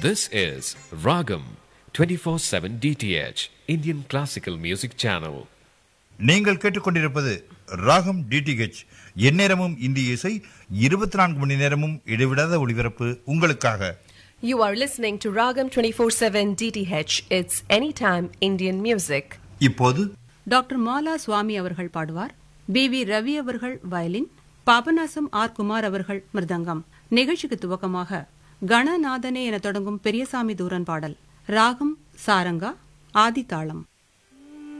This is Ragam 24/7 DTH Indian Classical Music Channel. நீங்கள் கேட்டுக்கொண்டிருப்பது ராகம் டிடிஹெச் எந்நேரமும் இந்திய இசை இருபத்தி நான்கு மணி நேரமும் இடைவிடாத ஒளிபரப்பு உங்களுக்காக You are listening to Ragam 24/7 DTH. It's anytime Indian music. இப்போது டாக்டர் மாலா சுவாமி அவர்கள் பாடுவார் பி வி ரவி அவர்கள் வயலின் பாபநாசம் ஆர் குமார் அவர்கள் மிருதங்கம் நிகழ்ச்சிக்கு துவக்கமாக கணநாதனே என தொடங்கும் பெரியசாமி தூரன் பாடல் ராகம் சாரங்கா ஆதிதாளம்